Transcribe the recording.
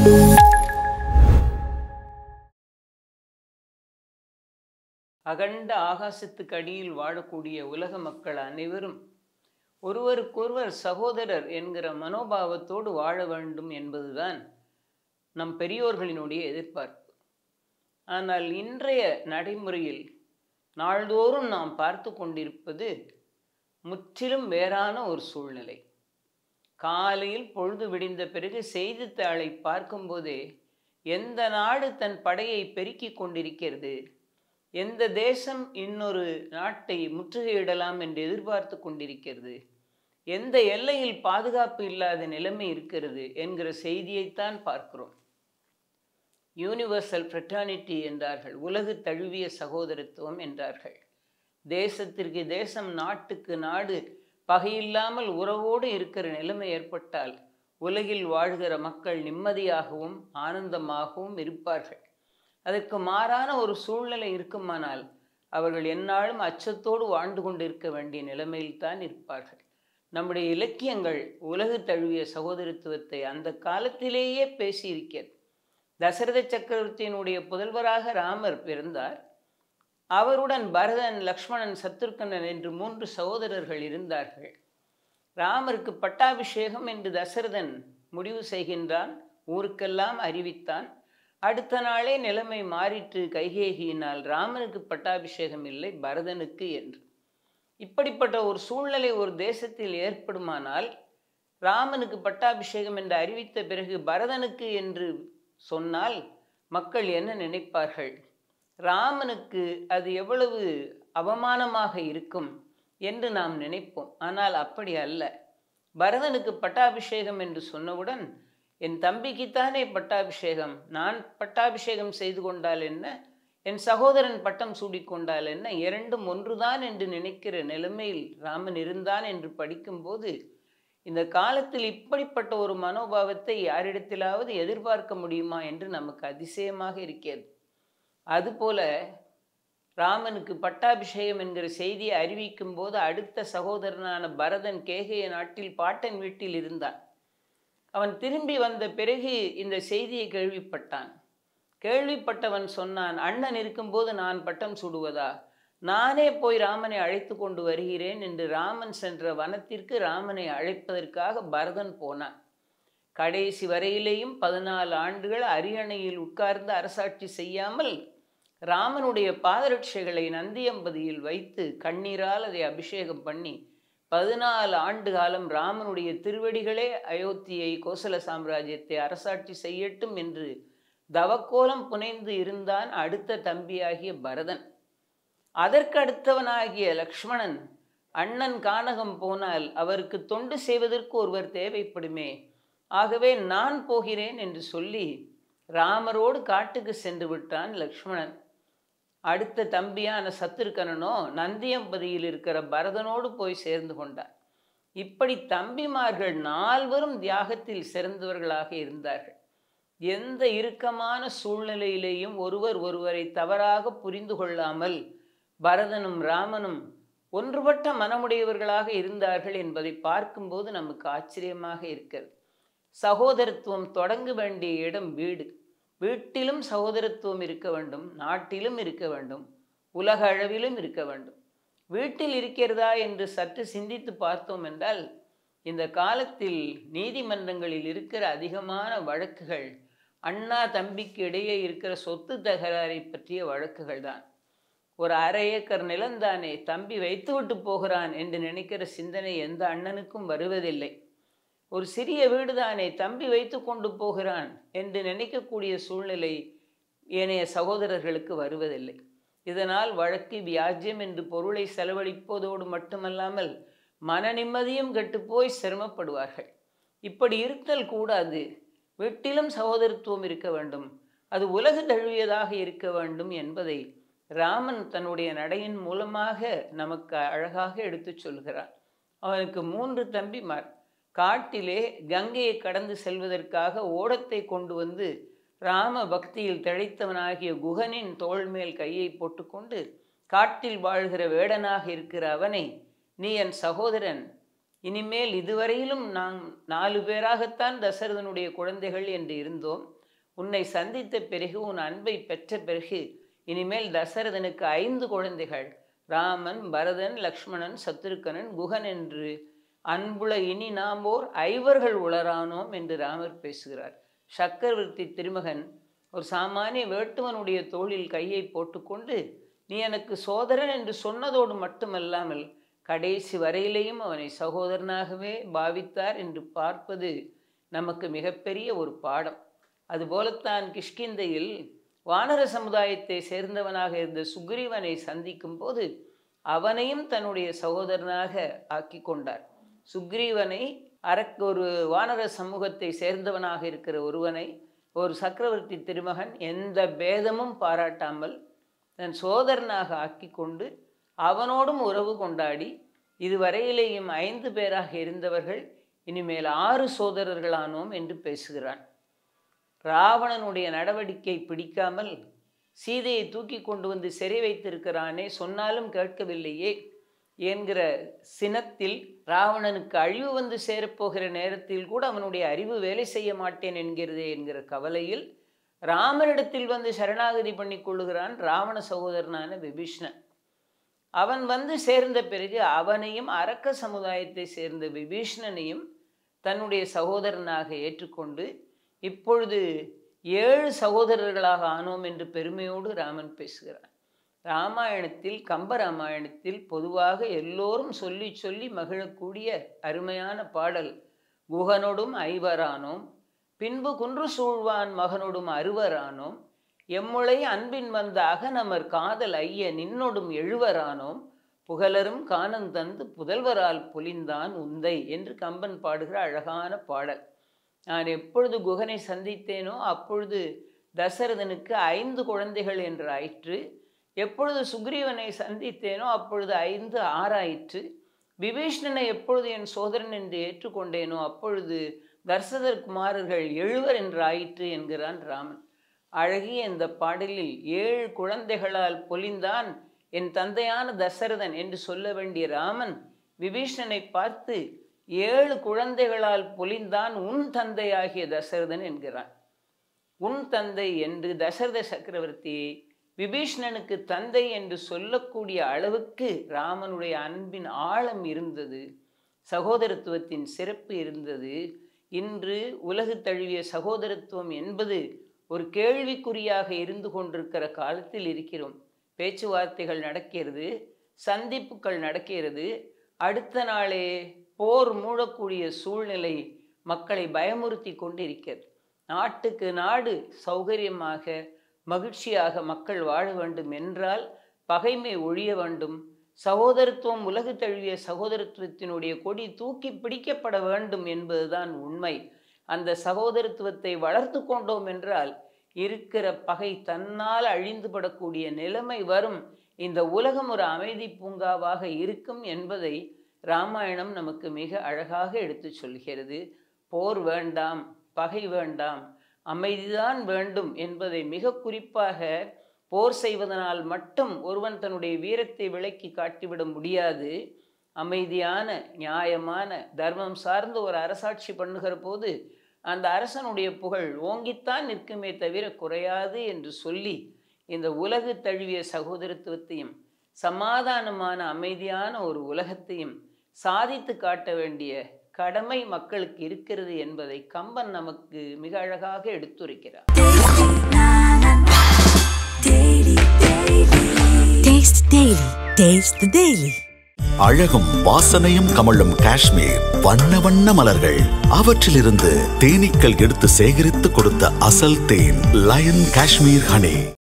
அகண்ட ஆகாசத்துக்கு அடியில் வாழக்கூடிய உலக மக்கள் அனைவரும் ஒருவருக்கொருவர் சகோதரர் என்கிற மனோபாவத்தோடு வாழ வேண்டும் என்பதுதான் நம் பெரியோர்களினுடைய எதிர்பார்ப்பு ஆனால் இன்றைய நடைமுறையில் நாள்தோறும் நாம் பார்த்து கொண்டிருப்பது முற்றிலும் வேறான ஒரு சூழ்நிலை காலையில் பொழுது விடிந்த பிறகு செய்தித்தாளை பார்க்கும்போதே எந்த நாடு தன் படையை பெருக்கிக் கொண்டிருக்கிறது எந்த தேசம் இன்னொரு நாட்டை முற்றுகையிடலாம் என்று எதிர்பார்த்து கொண்டிருக்கிறது எந்த எல்லையில் பாதுகாப்பு இல்லாத நிலைமை இருக்கிறது என்கிற செய்தியைத்தான் பார்க்கிறோம் யூனிவர்சல் ஃப்ரெட்டர்னிட்டி என்றார்கள் உலகு தழுவிய சகோதரத்துவம் என்றார்கள் தேசத்திற்கு தேசம் நாட்டுக்கு நாடு பகையில்லாமல் உறவோடு இருக்கிற நிலைமை ஏற்பட்டால் உலகில் வாழ்கிற மக்கள் நிம்மதியாகவும் ஆனந்தமாகவும் இருப்பார்கள் அதற்கு மாறான ஒரு சூழ்நிலை இருக்குமானால் அவர்கள் எந்நாளும் அச்சத்தோடு வாழ்ந்து கொண்டிருக்க வேண்டிய நிலைமையில்தான் இருப்பார்கள் நம்முடைய இலக்கியங்கள் உலகு தழுவிய சகோதரத்துவத்தை அந்த காலத்திலேயே பேசியிருக்கிறது தசரத சக்கரவர்த்தியினுடைய புதல்வராக ராமர் பிறந்தார் அவருடன் பரதன் லக்ஷ்மணன் சத்ருக்கனன் என்று மூன்று சகோதரர்கள் இருந்தார்கள் ராமருக்கு பட்டாபிஷேகம் என்று தசரதன் முடிவு செய்கின்றான் ஊருக்கெல்லாம் அறிவித்தான் அடுத்த நாளே நிலைமை மாறிற்று கைகேகியினால் ராமனுக்கு பட்டாபிஷேகம் இல்லை பரதனுக்கு என்று இப்படிப்பட்ட ஒரு சூழ்நிலை ஒரு தேசத்தில் ஏற்படுமானால் ராமனுக்கு பட்டாபிஷேகம் என்று அறிவித்த பிறகு பரதனுக்கு என்று சொன்னால் மக்கள் என்ன நினைப்பார்கள் ராமனுக்கு அது எவ்வளவு அவமானமாக இருக்கும் என்று நாம் நினைப்போம் ஆனால் அப்படி அல்ல பரதனுக்கு பட்டாபிஷேகம் என்று சொன்னவுடன் என் தம்பிக்குத்தானே பட்டாபிஷேகம் நான் பட்டாபிஷேகம் செய்து கொண்டால் என்ன என் சகோதரன் பட்டம் சூடிக்கொண்டால் என்ன இரண்டும் ஒன்றுதான் என்று நினைக்கிற நிலைமையில் ராமன் இருந்தான் என்று படிக்கும்போது இந்த காலத்தில் இப்படிப்பட்ட ஒரு மனோபாவத்தை யாரிடத்திலாவது எதிர்பார்க்க முடியுமா என்று நமக்கு அதிசயமாக இருக்கிறது அதுபோல ராமனுக்கு பட்டாபிஷேகம் என்கிற செய்தியை அறிவிக்கும் போது அடுத்த சகோதரனான பரதன் கேகைய நாட்டில் பாட்டன் வீட்டில் இருந்தான் அவன் திரும்பி வந்த பிறகு இந்த செய்தியை கேள்விப்பட்டான் கேள்விப்பட்டவன் சொன்னான் அண்ணன் இருக்கும்போது நான் பட்டம் சுடுவதா நானே போய் ராமனை அழைத்து கொண்டு வருகிறேன் என்று ராமன் சென்ற வனத்திற்கு ராமனை அழைப்பதற்காக பரதன் போனான் கடைசி வரையிலேயும் பதினாலு ஆண்டுகள் அரியணையில் உட்கார்ந்து அரசாட்சி செய்யாமல் ராமனுடைய பாதரட்சைகளை நந்தியம்பதியில் வைத்து கண்ணீரால் அதை அபிஷேகம் பண்ணி பதினாலு ஆண்டு காலம் ராமனுடைய திருவடிகளே அயோத்தியை கோசல சாம்ராஜ்யத்தை அரசாட்சி செய்யட்டும் என்று தவக்கோலம் புனைந்து இருந்தான் அடுத்த தம்பியாகிய பரதன் அதற்கு அடுத்தவனாகிய லக்ஷ்மணன் அண்ணன் கானகம் போனால் அவருக்கு தொண்டு செய்வதற்கு ஒருவர் தேவைப்படுமே ஆகவே நான் போகிறேன் என்று சொல்லி ராமரோடு காட்டுக்கு சென்று விட்டான் லக்ஷ்மணன் அடுத்த தம்பியான சத்துருக்கனனோ நந்தியம்பதியில் இருக்கிற பரதனோடு போய் சேர்ந்து கொண்டான் இப்படி தம்பிமார்கள் நால்வரும் தியாகத்தில் சிறந்தவர்களாக இருந்தார்கள் எந்த இறுக்கமான சூழ்நிலையிலேயும் ஒருவர் ஒருவரை தவறாக புரிந்து கொள்ளாமல் பரதனும் ராமனும் ஒன்றுபட்ட மனமுடையவர்களாக இருந்தார்கள் என்பதை பார்க்கும்போது நமக்கு ஆச்சரியமாக இருக்கிறது சகோதரத்துவம் தொடங்க வேண்டிய இடம் வீடு வீட்டிலும் சகோதரத்துவம் இருக்க வேண்டும் நாட்டிலும் இருக்க வேண்டும் உலக அளவிலும் இருக்க வேண்டும் வீட்டில் இருக்கிறதா என்று சற்று சிந்தித்து பார்த்தோம் என்றால் இந்த காலத்தில் நீதிமன்றங்களில் இருக்கிற அதிகமான வழக்குகள் அண்ணா தம்பிக்கு இடையே இருக்கிற சொத்து தகராறை பற்றிய வழக்குகள் தான் ஒரு அரை ஏக்கர் நிலம்தானே தம்பி வைத்துவிட்டு போகிறான் என்று நினைக்கிற சிந்தனை எந்த அண்ணனுக்கும் வருவதில்லை ஒரு சிறிய வீடுதானே தம்பி வைத்து கொண்டு போகிறான் என்று நினைக்கக்கூடிய சூழ்நிலை ஏனைய சகோதரர்களுக்கு வருவதில்லை இதனால் வழக்கு வியாஜ்யம் என்று பொருளை செலவழிப்பதோடு மட்டுமல்லாமல் மன நிம்மதியும் கெட்டுப்போய் சிரமப்படுவார்கள் இப்படி இருத்தல் கூடாது வீட்டிலும் சகோதரத்துவம் இருக்க வேண்டும் அது உலக தழுவியதாக இருக்க வேண்டும் என்பதை ராமன் தன்னுடைய நடையின் மூலமாக நமக்கு அழகாக எடுத்துச் சொல்கிறான் அவனுக்கு மூன்று தம்பிமார் காட்டிலே கங்கையை கடந்து செல்வதற்காக ஓடத்தை கொண்டு வந்து ராம பக்தியில் திளைத்தவனாகிய குகனின் தோள் மேல் கையை போட்டுக்கொண்டு காட்டில் வாழ்கிற வேடனாக இருக்கிற அவனை நீ என் சகோதரன் இனிமேல் இதுவரையிலும் நாம் நாலு பேராகத்தான் தசரதனுடைய குழந்தைகள் என்று இருந்தோம் உன்னை சந்தித்த பிறகு உன் அன்பை பெற்ற பிறகு இனிமேல் தசரதனுக்கு ஐந்து குழந்தைகள் ராமன் பரதன் லக்ஷ்மணன் சத்ருக்கனன் குகன் என்று அன்புல இனி நாம் ஓர் ஐவர்கள் உளரானோம் என்று ராமர் பேசுகிறார் சக்கரவர்த்தி திருமகன் ஒரு சாமானிய வேட்டுவனுடைய தோளில் கையை போட்டுக்கொண்டு நீ எனக்கு சோதரன் என்று சொன்னதோடு மட்டுமல்லாமல் கடைசி வரையிலேயும் அவனை சகோதரனாகவே பாவித்தார் என்று பார்ப்பது நமக்கு மிகப்பெரிய ஒரு பாடம் அதுபோலத்தான் கிஷ்கிந்தையில் வானர சமுதாயத்தை சேர்ந்தவனாக இருந்த சுக்ரீவனை சந்திக்கும் போது அவனையும் தன்னுடைய சகோதரனாக ஆக்கி கொண்டார் சுக்ரீவனை அரக் ஒரு வானர சமூகத்தை சேர்ந்தவனாக இருக்கிற ஒருவனை ஒரு சக்கரவர்த்தி திருமகன் எந்த பேதமும் பாராட்டாமல் தன் சோதரனாக ஆக்கி கொண்டு அவனோடும் உறவு கொண்டாடி இதுவரையிலேயும் ஐந்து பேராக இருந்தவர்கள் இனிமேல் ஆறு சோதரர்களானோம் என்று பேசுகிறான் ராவணனுடைய நடவடிக்கை பிடிக்காமல் சீதையை தூக்கி கொண்டு வந்து சிறை வைத்திருக்கிறானே சொன்னாலும் கேட்கவில்லையே என்கிற சினத்தில் ராவணனுக்கு அழிவு வந்து சேரப்போகிற நேரத்தில் கூட அவனுடைய அறிவு வேலை செய்ய மாட்டேன் என்கிறதே என்கிற கவலையில் ராமனிடத்தில் வந்து சரணாகதி பண்ணி கொள்ளுகிறான் ராவண சகோதரனான விபீஷ்ணன் அவன் வந்து சேர்ந்த பிறகு அவனையும் அரக்க சமுதாயத்தை சேர்ந்த விபீஷ்ணனையும் தன்னுடைய சகோதரனாக ஏற்றுக்கொண்டு இப்பொழுது ஏழு சகோதரர்களாக ஆனோம் என்று பெருமையோடு ராமன் பேசுகிறான் ராமாயணத்தில் கம்ப ராமாயணத்தில் பொதுவாக எல்லோரும் சொல்லி சொல்லி மகிழக்கூடிய அருமையான பாடல் குகனோடும் ஐவரானோம் பின்பு குன்று சூழ்வான் மகனோடும் அறுவரானோம் எம்முளை அன்பின் வந்த அகநமர் காதல் ஐய நின்னொடும் எழுவரானோம் புகழரும் காணம் தந்து புதல்வரால் பொலிந்தான் உந்தை என்று கம்பன் பாடுகிற அழகான பாடல் நான் எப்பொழுது குகனை சந்தித்தேனோ அப்பொழுது தசரதனுக்கு ஐந்து குழந்தைகள் என்று ஆயிற்று எப்பொழுது சுக்ரீவனை சந்தித்தேனோ அப்பொழுது ஐந்து ஆறாயிற்று விபீஷ்ணனை எப்பொழுது என் சோதரன் என்று ஏற்றுக்கொண்டேனோ அப்பொழுது தர்சதர் குமாரர்கள் எழுவர் என்று ஆயிற்று என்கிறான் ராமன் அழகிய இந்த பாடலில் ஏழு குழந்தைகளால் பொலிந்தான் என் தந்தையான தசரதன் என்று சொல்ல வேண்டிய ராமன் விபீஷ்ணனை பார்த்து ஏழு குழந்தைகளால் பொலிந்தான் உன் தந்தையாகிய தசரதன் என்கிறான் உன் தந்தை என்று தசரத சக்கரவர்த்தியை விபீஷ்ணனுக்கு தந்தை என்று சொல்லக்கூடிய அளவுக்கு ராமனுடைய அன்பின் ஆழம் இருந்தது சகோதரத்துவத்தின் சிறப்பு இருந்தது இன்று உலகு தழுவிய சகோதரத்துவம் என்பது ஒரு கேள்விக்குறியாக இருந்து கொண்டிருக்கிற காலத்தில் இருக்கிறோம் பேச்சுவார்த்தைகள் நடக்கிறது சந்திப்புகள் நடக்கிறது அடுத்த நாளே போர் மூடக்கூடிய சூழ்நிலை மக்களை பயமுறுத்தி கொண்டிருக்கிறது நாட்டுக்கு நாடு சௌகரியமாக மகிழ்ச்சியாக மக்கள் வாழ வேண்டும் என்றால் பகைமை ஒழிய வேண்டும் சகோதரத்துவம் உலகு தழுவிய சகோதரத்துவத்தினுடைய கொடி தூக்கி பிடிக்கப்பட வேண்டும் என்பதுதான் உண்மை அந்த சகோதரத்துவத்தை வளர்த்து கொண்டோம் என்றால் இருக்கிற பகை தன்னால் அழிந்துபடக்கூடிய நிலைமை வரும் இந்த உலகம் ஒரு அமைதி பூங்காவாக இருக்கும் என்பதை ராமாயணம் நமக்கு மிக அழகாக எடுத்து சொல்கிறது போர் வேண்டாம் பகை வேண்டாம் அமைதிதான் வேண்டும் என்பதை மிக குறிப்பாக போர் செய்வதனால் மட்டும் ஒருவன் தன்னுடைய வீரத்தை விளக்கி காட்டிவிட முடியாது அமைதியான நியாயமான தர்மம் சார்ந்த ஒரு அரசாட்சி பண்ணுகிற போது அந்த அரசனுடைய புகழ் ஓங்கித்தான் நிற்குமே தவிர குறையாது என்று சொல்லி இந்த உலகு தழுவிய சகோதரத்துவத்தையும் சமாதானமான அமைதியான ஒரு உலகத்தையும் சாதித்து காட்ட வேண்டிய கடமை மக்களுக்கு இருக்கிறது என்பதை கம்பன் நமக்கு மிக அழகாக எடுத்துரைக்கிறார் Taste Daily. Taste the Daily. அழகும் வாசனையும் கமழும் காஷ்மீர் வண்ண வண்ண மலர்கள் அவற்றிலிருந்து தேனீக்கள் எடுத்து சேகரித்து கொடுத்த அசல் தேன் லயன் காஷ்மீர் ஹனி